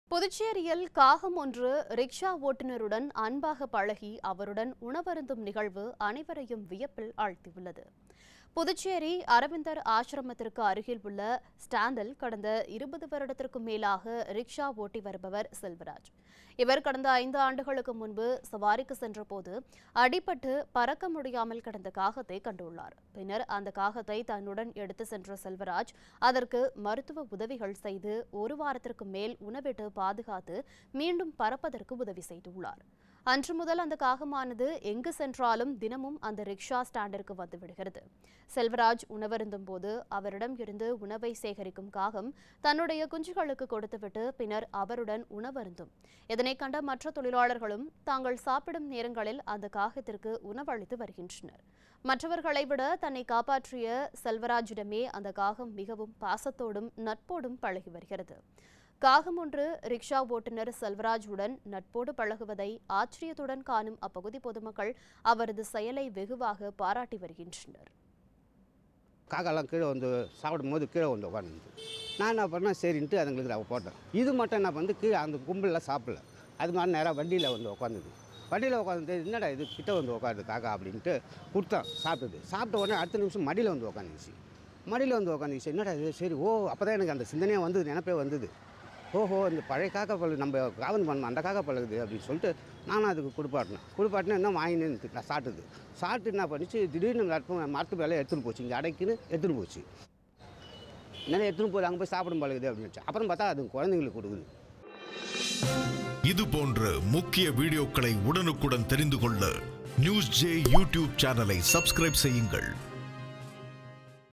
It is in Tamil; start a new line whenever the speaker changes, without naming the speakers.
புதுச்சேரியில் காகம் ஒன்று ரிக்ஷா ஓட்டுநருடன் அன்பாக பழகி அவருடன் உணவருந்தும் நிகழ்வு அனைவரையும் வியப்பில் ஆழ்த்தியுள்ளது புதுச்சேரி அரவிந்தர் ஆசிரமத்திற்கு அருகில் உள்ள ஸ்டாண்டில் கடந்த இருபது வருடத்திற்கும் மேலாக ரிக்ஷா ஓட்டி வருபவர் செல்வராஜ் இவர் கடந்த ஐந்து ஆண்டுகளுக்கு முன்பு சவாரிக்கு சென்றபோது அடிபட்டு பறக்க முடியாமல் கிடந்த காகத்தை கண்டுள்ளார் பின்னர் அந்த காகத்தை தன்னுடன் எடுத்து சென்ற செல்வராஜ் அதற்கு மருத்துவ உதவிகள் செய்து ஒரு வாரத்திற்கு மேல் உணவிட்டு பாதுகாத்து மீண்டும் பறப்பதற்கு உதவி செய்துள்ளார் அன்று முதல் அந்த காகமானது எங்கு சென்றாலும் தினமும் அந்த ரிக்ஷா ஸ்டாண்டிற்கு வந்து விடுகிறது செல்வராஜ் உணவருந்தும் போது அவரிடம் இருந்து உணவை சேகரிக்கும் காகம் தன்னுடைய குஞ்சுகளுக்கு கொடுத்துவிட்டு பின்னர் அவருடன் உணவருந்தும் இதனை கண்ட மற்ற தொழிலாளர்களும் தாங்கள் சாப்பிடும் நேரங்களில் அந்த காகத்திற்கு உணவளித்து வருகின்றனர் மற்றவர்களை விட தன்னை காப்பாற்றிய செல்வராஜிடமே அந்த காகம் மிகவும் பாசத்தோடும் நட்போடும் பழகி வருகிறது காகம் ஒன்று ரிக்ஷா ஓட்டுநர் செல்வராஜுடன் நட்போடு பழகுவதை ஆச்சரியத்துடன் காணும் அப்பகுதி பொதுமக்கள் அவரது செயலை வெகுவாக பாராட்டி வருகின்றனர்
காக்காலாம் கீழே வந்து சாப்பிடும் போது கீழே வந்து உட்காந்து நான் என்ன பண்ணேன் சரின்ட்டு அதுங்களுக்கு நான் போட்டேன் இது மட்டும் என்ன வந்து கீழே அந்த கும்பலில் சாப்பிடல அது மாதிரி நேராக வண்டியில் வந்து உட்காந்துது வண்டியில் உட்காந்து என்னடா இது கிட்ட வந்து உட்காருது காக்கா அப்படின்ட்டு கொடுத்தேன் சாப்பிட்டது சாப்பிட்ட உடனே அடுத்த நிமிஷம் மடியில் வந்து உட்காந்துச்சு மடியில் வந்து உட்காந்துச்சு என்னடா இது சரி ஓ அப்போ தான் எனக்கு அந்த சிந்தனையே வந்தது நினைப்பே வந்தது ஓஹோ இந்த பழைய காக்கா பழகு நம்ம காவல் பண்ணணும் அந்த காக்கா பழகுது அப்படின்னு சொல்லிட்டு நானும் அதுக்கு குடுப்பாட்டினேன் குடுப்பாட்டினா என்ன வாங்கினு நான் சாப்பிட்டுது சாப்பிட்டு என்ன பண்ணிச்சு திடீர்னு மரத்து மரத்து மேலே எடுத்துன்னு போச்சு இங்கே அடைக்குன்னு எடுத்துன்னு போச்சு என்னடா எடுத்துன்னு போய் அங்கே போய் சாப்பிடும் பழகுது அப்படின்னு அப்புறம் பார்த்தா அது குழந்தைங்களுக்கு கொடுக்குது
இது போன்ற முக்கிய வீடியோக்களை உடனுக்குடன் தெரிந்து கொள்ள நியூஸ் ஜே யூடியூப் சேனலை சப்ஸ்கிரைப் செய்யுங்கள்